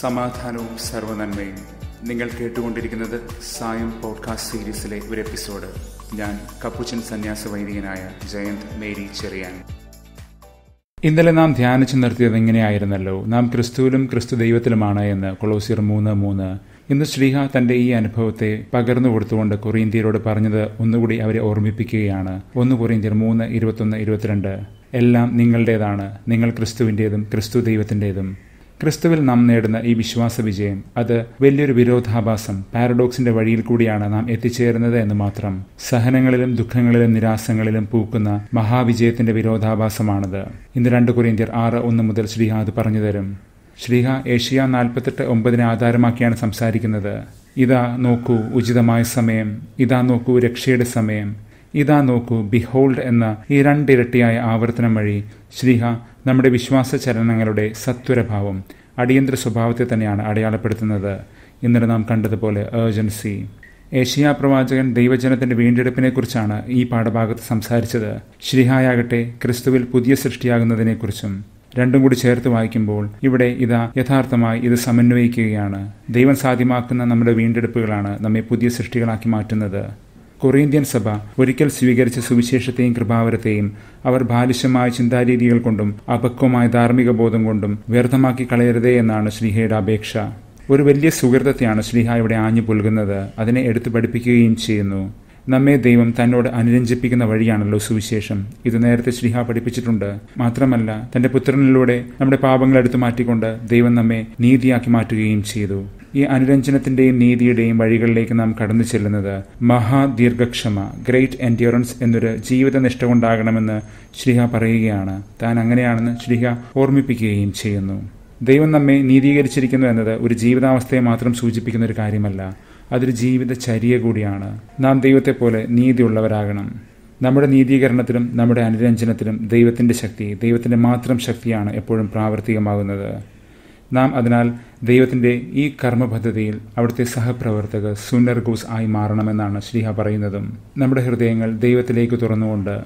സമാധാനവും സർവനന്മയും നിങ്ങൾ കേട്ടുകൊണ്ടിരിക്കുന്നത് സായം പോഡ്കാസ്റ്റ് സീരീസിലെ ഒരു എപ്പിസോഡ് ഞാൻ കപ്പുച്ചൻ സന്യാസ വൈദികനായ ജയന്ത് മേരി ചെറിയാൻ ഇന്നലെ നാം ധ്യാനിച്ചു നിർത്തിയത് ഇങ്ങനെയായിരുന്നല്ലോ നാം ക്രിസ്തുവിലും ക്രിസ്തു ദൈവത്തിലുമാണ് എന്ന് കൊളോസിയർ മൂന്ന് മൂന്ന് ഇന്ന് ശ്രീഹ തന്റെ ഈ അനുഭവത്തെ പകർന്നു കൊടുത്തുകൊണ്ട് കൊറിയന്ത്യരോട് പറഞ്ഞത് ഒന്നുകൂടി അവരെ ഓർമ്മിപ്പിക്കുകയാണ് ഒന്ന് കൊറിയന്ത്യർ മൂന്ന് ഇരുപത്തൊന്ന് ഇരുപത്തിരണ്ട് എല്ലാം നിങ്ങളുടേതാണ് നിങ്ങൾ ക്രിസ്തുവിൻ്റെതും ക്രിസ്തു ദൈവത്തിൻ്റെതും ക്രിസ്തുവിൽ നാം നേടുന്ന ഈ വിശ്വാസ വിജയം അത് വലിയൊരു വിരോധാഭാസം പാരഡോക്സിന്റെ വഴിയിൽ കൂടിയാണ് നാം എത്തിച്ചേരുന്നത് എന്ന് മാത്രം സഹനങ്ങളിലും ദുഃഖങ്ങളിലും നിരാസങ്ങളിലും പൂക്കുന്ന മഹാവിജയത്തിന്റെ വിരോധാഭാസമാണത് ഇന്ന് രണ്ട് കൊറിയന്ത്യർ ആറ് ഒന്ന് മുതൽ ശ്രീഹ അത് പറഞ്ഞു തരും ശ്രീഹ ഏഷ്യ നാൽപ്പത്തെട്ട് ഒമ്പതിനെ ആധാരമാക്കിയാണ് സംസാരിക്കുന്നത് ഇതാ നോക്കൂ ഉചിതമായ സമയം ഇതാ നോക്കൂ രക്ഷയുടെ സമയം ഇതാ നോക്കൂ ബിഹോൾഡ് എന്ന ഈ രണ്ടിരട്ടിയായ ആവർത്തനം വഴി ശ്രീഹ നമ്മുടെ വിശ്വാസ ചലനങ്ങളുടെ സത്വരഭാവം അടിയന്തര സ്വഭാവത്തെ തന്നെയാണ് അടയാളപ്പെടുത്തുന്നത് ഇന്നലെ നാം കണ്ടതുപോലെ ഏർജൻസി ഏഷ്യ പ്രവാചകൻ ദൈവജനത്തിന്റെ വീണ്ടെടുപ്പിനെക്കുറിച്ചാണ് ഈ പാഠഭാഗത്ത് സംസാരിച്ചത് ശ്രീഹായാകട്ടെ ക്രിസ്തുവിൽ പുതിയ സൃഷ്ടിയാകുന്നതിനെക്കുറിച്ചും രണ്ടും കൂടി ചേർത്ത് വായിക്കുമ്പോൾ ഇവിടെ ഇതാ യഥാർത്ഥമായി ഇത് സമന്വയിക്കുകയാണ് ദൈവം സാധ്യമാക്കുന്ന നമ്മുടെ വീണ്ടെടുപ്പുകളാണ് നമ്മെ പുതിയ സൃഷ്ടികളാക്കി മാറ്റുന്നത് കൊറിയന്ത്യൻ സഭ ഒരിക്കൽ സ്വീകരിച്ച സുവിശേഷത്തെയും കൃപാവരത്തെയും അവർ ബാലിശമായ ചിന്താരീതികൾ കൊണ്ടും അപക്വമായ ധാർമ്മിക ബോധം കൊണ്ടും വ്യർത്ഥമാക്കി കളയരുതേ എന്നാണ് ശ്രീഹയുടെ അപേക്ഷ ഒരു വലിയ സുഹൃതത്തെയാണ് ശ്രീഹ ഇവിടെ ആഞ്ഞു പുൽകുന്നത് അതിനെ എടുത്തു പഠിപ്പിക്കുകയും ചെയ്യുന്നു നമ്മെ ദൈവം തന്നോട് അനുരഞ്ജിപ്പിക്കുന്ന വഴിയാണല്ലോ സുവിശേഷം ഇത് നേരത്തെ ശ്രീഹ പഠിപ്പിച്ചിട്ടുണ്ട് മാത്രമല്ല തന്റെ പുത്രനിലൂടെ നമ്മുടെ പാപങ്ങൾ എടുത്തു മാറ്റിക്കൊണ്ട് ദൈവം നമ്മെ നീതിയാക്കി മാറ്റുകയും ചെയ്തു ഈ അനുരഞ്ജനത്തിന്റെയും നീതിയുടെയും വഴികളിലേക്ക് നാം കടന്നു ചെല്ലുന്നത് മഹാദീർഘക്ഷമ ഗ്രേറ്റ് എൻഡ്യൂറൻസ് എന്നൊരു ജീവിതനിഷ്ഠ കൊണ്ടാകണമെന്ന് ശ്രീഹ പറയുകയാണ് താൻ അങ്ങനെയാണെന്ന് ശ്രീഹ ഓർമ്മിപ്പിക്കുകയും ചെയ്യുന്നു ദൈവം നമ്മെ നീതീകരിച്ചിരിക്കുന്നു എന്നത് ഒരു ജീവിതാവസ്ഥയെ മാത്രം സൂചിപ്പിക്കുന്ന ഒരു കാര്യമല്ല അതൊരു ജീവിതചര്യ കൂടിയാണ് നാം ദൈവത്തെ പോലെ നീതിയുള്ളവരാകണം നമ്മുടെ നീതീകരണത്തിലും നമ്മുടെ അനുരഞ്ജനത്തിലും ദൈവത്തിന്റെ ശക്തി ദൈവത്തിന്റെ മാത്രം ശക്തിയാണ് എപ്പോഴും പ്രാവർത്തികമാകുന്നത് നാം അതിനാൽ ദൈവത്തിന്റെ ഈ കർമ്മപദ്ധതിയിൽ അവിടുത്തെ സഹപ്രവർത്തകർ സുനർഗൂസ് ആയി മാറണമെന്നാണ് ശ്രീഹ പറയുന്നതും നമ്മുടെ ഹൃദയങ്ങൾ ദൈവത്തിലേക്ക് തുറന്നുകൊണ്ട്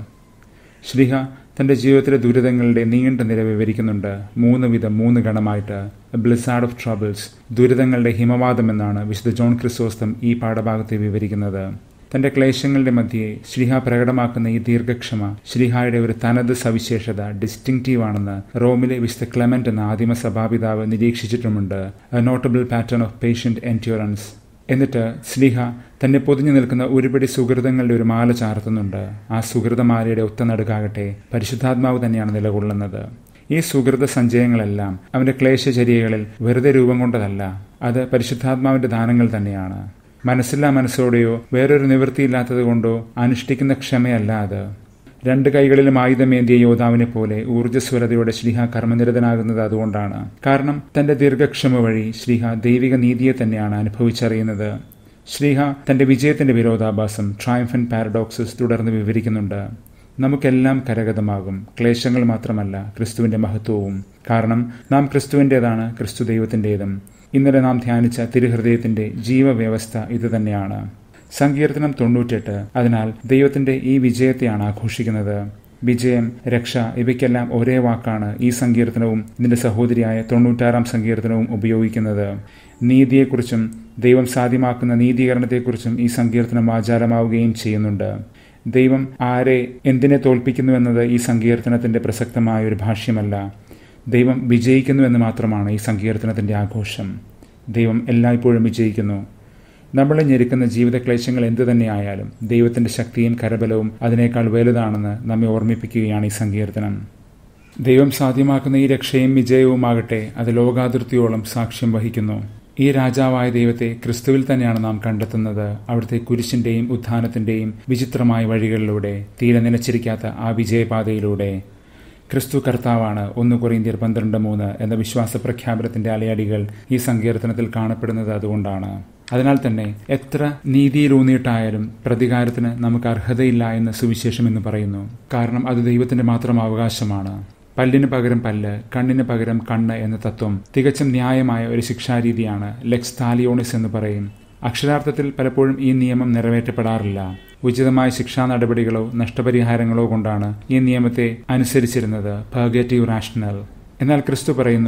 ശ്രീഹ തന്റെ ജീവിതത്തിലെ ദുരിതങ്ങളുടെ നീണ്ട നിര വിവരിക്കുന്നുണ്ട് മൂന്ന് വിധം മൂന്ന് ഗണമായിട്ട് ബ്ലിസാർഡ് ഓഫ് ട്രബിൾസ് ദുരിതങ്ങളുടെ ഹിമവാദം എന്നാണ് വിശുദ്ധ ജോൺ ക്രിസോസ്തം ഈ പാഠഭാഗത്തെ വിവരിക്കുന്നത് തന്റെ ക്ലേശങ്ങളുടെ മധ്യേ ശ്രീഹ പ്രകടമാക്കുന്ന ഈ ദീർഘക്ഷമ ശ്രീഹായുടെ ഒരു തനത് സവിശേഷത ഡിസ്റ്റിങ്റ്റീവ് ആണെന്ന് റോമിലെ വിശുദ്ധ ക്ലെമന്റ് എന്ന ആദിമ സഭാപിതാവ് നിരീക്ഷിച്ചിട്ടുമുണ്ട് a notable pattern of patient endurance എന്നിട്ട് സ്ലിഹ തന്നെ പൊതിഞ്ഞു നിൽക്കുന്ന ഒരുപടി സുഹൃതങ്ങളുടെ ഒരു മാല ചാർത്തുന്നുണ്ട് ആ സുഹൃതമാലയുടെ ഒത്തനടുക്കാകട്ടെ പരിശുദ്ധാത്മാവ് തന്നെയാണ് നിലകൊള്ളുന്നത് ഈ സുഹൃത സഞ്ചയങ്ങളെല്ലാം അവന്റെ ക്ലേശചര്യകളിൽ വെറുതെ രൂപം കൊണ്ടതല്ല അത് പരിശുദ്ധാത്മാവിന്റെ ദാനങ്ങൾ തന്നെയാണ് മനസ്സില്ലാ മനസ്സോടെയോ വേറൊരു നിവൃത്തിയില്ലാത്തത് കൊണ്ടോ അനുഷ്ഠിക്കുന്ന ക്ഷമയല്ല അത് രണ്ട് കൈകളിലും ആയുധമേന്തിയ യോദ്ധാവിനെ പോലെ ഊർജ്ജസ്വലതയോടെ ശ്രീഹ കർമ്മനിരതനാകുന്നത് അതുകൊണ്ടാണ് കാരണം തന്റെ ദീർഘക്ഷമ വഴി ശ്രീഹ ദൈവിക നീതിയെ തന്നെയാണ് അനുഭവിച്ചറിയുന്നത് ശ്രീഹ തന്റെ വിജയത്തിന്റെ വിരോധാഭാസം ട്രയംഫൻ പാരഡോക്സസ് തുടർന്ന് വിവരിക്കുന്നുണ്ട് നമുക്കെല്ലാം കരഗതമാകും ക്ലേശങ്ങൾ മാത്രമല്ല ക്രിസ്തുവിന്റെ മഹത്വവും കാരണം നാം ക്രിസ്തുവിൻ്റെതാണ് ക്രിസ്തു ദൈവത്തിൻ്റെതും ഇന്നലെ നാം ധ്യാനിച്ച തിരുഹൃദയത്തിന്റെ ജീവവ്യവസ്ഥ ഇതുതന്നെയാണ് സങ്കീർത്തനം തൊണ്ണൂറ്റെട്ട് അതിനാൽ ദൈവത്തിന്റെ ഈ വിജയത്തെയാണ് ആഘോഷിക്കുന്നത് വിജയം രക്ഷ ഇവയ്ക്കെല്ലാം ഒരേ വാക്കാണ് ഈ സങ്കീർത്തനവും ഇതിന്റെ സഹോദരിയായ തൊണ്ണൂറ്റാറാം സങ്കീർത്തനവും ഉപയോഗിക്കുന്നത് നീതിയെക്കുറിച്ചും ദൈവം സാധ്യമാക്കുന്ന നീതീകരണത്തെക്കുറിച്ചും ഈ സങ്കീർത്തനം ആചാരമാവുകയും ചെയ്യുന്നുണ്ട് ദൈവം ആരെ എന്തിനെ തോൽപ്പിക്കുന്നു എന്നത് ഈ സങ്കീർത്തനത്തിന്റെ പ്രസക്തമായ ഒരു ഭാഷ്യമല്ല ദൈവം വിജയിക്കുന്നു എന്ന് മാത്രമാണ് ഈ സങ്കീർത്തനത്തിന്റെ ആഘോഷം ദൈവം എല്ലായ്പ്പോഴും വിജയിക്കുന്നു നമ്മളെ ഞെരുക്കുന്ന ജീവിതക്ലേശങ്ങൾ എന്തു തന്നെയായാലും ദൈവത്തിന്റെ ശക്തിയും കരബലവും അതിനേക്കാൾ വലുതാണെന്ന് നമ്മെ ഓർമ്മിപ്പിക്കുകയാണ് ഈ സങ്കീർത്തനം ദൈവം സാധ്യമാക്കുന്ന ഈ രക്ഷയും വിജയവുമാകട്ടെ അത് ലോകാതിർത്തിയോളം സാക്ഷ്യം വഹിക്കുന്നു ഈ രാജാവായ ദൈവത്തെ ക്രിസ്തുവിൽ തന്നെയാണ് നാം കണ്ടെത്തുന്നത് അവിടുത്തെ കുരിശിന്റെയും ഉത്ഥാനത്തിന്റെയും വിചിത്രമായ വഴികളിലൂടെ തീരെ നിലച്ചിരിക്കാത്ത ആ വിജയപാതയിലൂടെ ക്രിസ്തു കർത്താവാണ് ഒന്ന് കൊറിയന്ത്യർ പന്ത്രണ്ട് മൂന്ന് എന്ന വിശ്വാസ പ്രഖ്യാപനത്തിന്റെ അലയടികൾ ഈ സങ്കീർത്തനത്തിൽ കാണപ്പെടുന്നത് അതുകൊണ്ടാണ് അതിനാൽ തന്നെ എത്ര നീതിയിലൂന്നിയിട്ടായാലും പ്രതികാരത്തിന് നമുക്ക് അർഹതയില്ല എന്ന് സുവിശേഷം എന്ന് പറയുന്നു കാരണം അത് ദൈവത്തിന്റെ മാത്രം അവകാശമാണ് പല്ലിന് പകരം പല്ല് കണ്ണിന് പകരം കണ്ണ് എന്ന തത്വം തികച്ചും ന്യായമായ ഒരു ശിക്ഷാരീതിയാണ് ലെക്സ് താലിയോണിസ് എന്ന് പറയും അക്ഷരാർത്ഥത്തിൽ പലപ്പോഴും ഈ നിയമം നിറവേറ്റപ്പെടാറില്ല ഉചിതമായ ശിക്ഷാ നടപടികളോ നഷ്ടപരിഹാരങ്ങളോ കൊണ്ടാണ് ഈ നിയമത്തെ അനുസരിച്ചിരുന്നത് പർഗേറ്റീവ് റാഷണൽ എന്നാൽ ക്രിസ്തു പറയുന്നു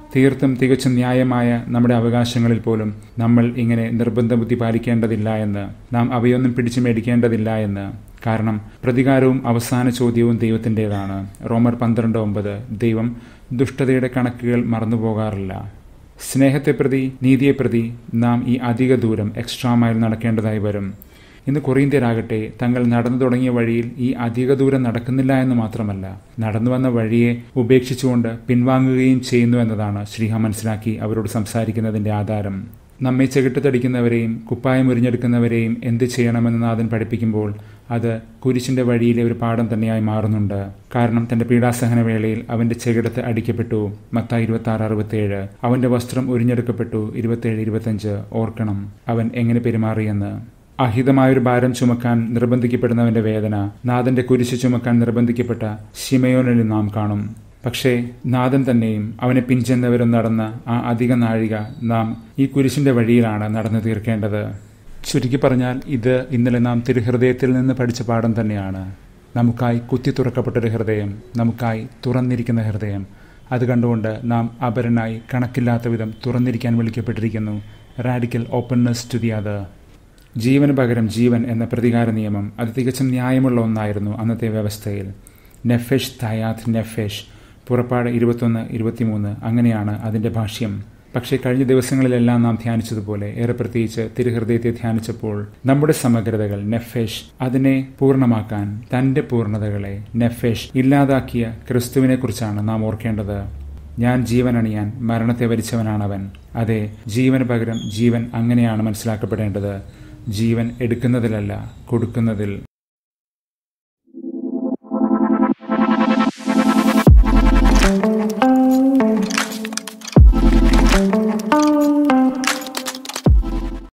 തീർത്തും തികച്ചും ന്യായമായ നമ്മുടെ അവകാശങ്ങളിൽ പോലും നമ്മൾ ഇങ്ങനെ നിർബന്ധ ബുദ്ധി പാലിക്കേണ്ടതില്ല എന്ന് നാം അവയൊന്നും പിടിച്ചു മേടിക്കേണ്ടതില്ല എന്ന് കാരണം പ്രതികാരവും അവസാന ചോദ്യവും ദൈവത്തിൻ്റെതാണ് റോമർ പന്ത്രണ്ട് ഒമ്പത് ദൈവം ദുഷ്ടതയുടെ കണക്കുകൾ മറന്നുപോകാറില്ല സ്നേഹത്തെ പ്രതി നീതിയെ പ്രതി നാം ഈ അധിക ദൂരം എക്സ്ട്രാ മൈൽ നടക്കേണ്ടതായി വരും ഇന്ന് കൊറിയന്ത്യരാകട്ടെ തങ്ങൾ നടന്നു തുടങ്ങിയ വഴിയിൽ ഈ അധിക ദൂരം നടക്കുന്നില്ല എന്ന് മാത്രമല്ല നടന്നു വന്ന വഴിയെ ഉപേക്ഷിച്ചുകൊണ്ട് പിൻവാങ്ങുകയും ചെയ്യുന്നു എന്നതാണ് ശ്രീഹ മനസ്സിലാക്കി അവരോട് സംസാരിക്കുന്നതിന്റെ ആധാരം നമ്മെ ചെകിട്ടത്തടിക്കുന്നവരെയും കുപ്പായം ഉരിഞ്ഞെടുക്കുന്നവരെയും എന്ത് ചെയ്യണമെന്ന് നാഥൻ പഠിപ്പിക്കുമ്പോൾ അത് കുരിശിന്റെ വഴിയിലെ ഒരു പാഠം തന്നെയായി മാറുന്നുണ്ട് കാരണം തന്റെ പീഡാസഹന വേളയിൽ അവന്റെ ചെകിടത്ത് അടിക്കപ്പെട്ടു മത്ത ഇരുപത്തി ആറ് അറുപത്തിയേഴ് അവന്റെ വസ്ത്രം ഉരിഞ്ഞെടുക്കപ്പെട്ടു ഇരുപത്തിയേഴ് ഇരുപത്തിയഞ്ച് ഓർക്കണം അവൻ എങ്ങനെ പെരുമാറിയെന്ന് അഹിതമായൊരു ഭാരം ചുമക്കാൻ നിർബന്ധിക്കപ്പെടുന്നവന്റെ വേദന നാഥന്റെ കുരിശ് ചുമക്കാൻ നിർബന്ധിക്കപ്പെട്ട ശിമയോനിൽ നാം കാണും പക്ഷേ നാഥൻ തന്നെയും അവനെ പിഞ്ചെന്നവരും നടന്ന ആ അധിക നാഴിക നാം ഈ കുരിശിന്റെ വഴിയിലാണ് നടന്നു തീർക്കേണ്ടത് ചുരുക്കി പറഞ്ഞാൽ ഇത് ഇന്നലെ നാം തിരുഹൃദയത്തിൽ നിന്ന് പഠിച്ച പാഠം തന്നെയാണ് നമുക്കായി കുത്തി തുറക്കപ്പെട്ടൊരു ഹൃദയം നമുക്കായി തുറന്നിരിക്കുന്ന ഹൃദയം അത് കണ്ടുകൊണ്ട് നാം അപരനായി കണക്കില്ലാത്ത വിധം തുറന്നിരിക്കാൻ വിളിക്കപ്പെട്ടിരിക്കുന്നു radical openness to the other ജീവന് പകരം ജീവൻ എന്ന പ്രതികാര നിയമം അത് തികച്ചും ന്യായമുള്ള ഒന്നായിരുന്നു അന്നത്തെ വ്യവസ്ഥയിൽ നെഫെഷ് തയാത്ത് നെഫെഷ് പുറപ്പാട് ഇരുപത്തൊന്ന് ഇരുപത്തിമൂന്ന് അങ്ങനെയാണ് അതിൻ്റെ ഭാഷ്യം പക്ഷേ കഴിഞ്ഞ ദിവസങ്ങളിലെല്ലാം നാം ധ്യാനിച്ചതുപോലെ ഏറെ പ്രത്യേകിച്ച് തിരുഹൃദയത്തെ ധ്യാനിച്ചപ്പോൾ നമ്മുടെ സമഗ്രതകൾ നെഫെഷ് അതിനെ പൂർണ്ണമാക്കാൻ തന്റെ പൂർണ്ണതകളെ നെഫെഷ് ഇല്ലാതാക്കിയ ക്രിസ്തുവിനെ കുറിച്ചാണ് നാം ഓർക്കേണ്ടത് ഞാൻ ജീവൻ അണിയാൻ മരണത്തെ വരിച്ചവനാണവൻ അതെ ജീവന് പകരം ജീവൻ അങ്ങനെയാണ് മനസ്സിലാക്കപ്പെടേണ്ടത് ജീവൻ എടുക്കുന്നതിലല്ല കൊടുക്കുന്നതിൽ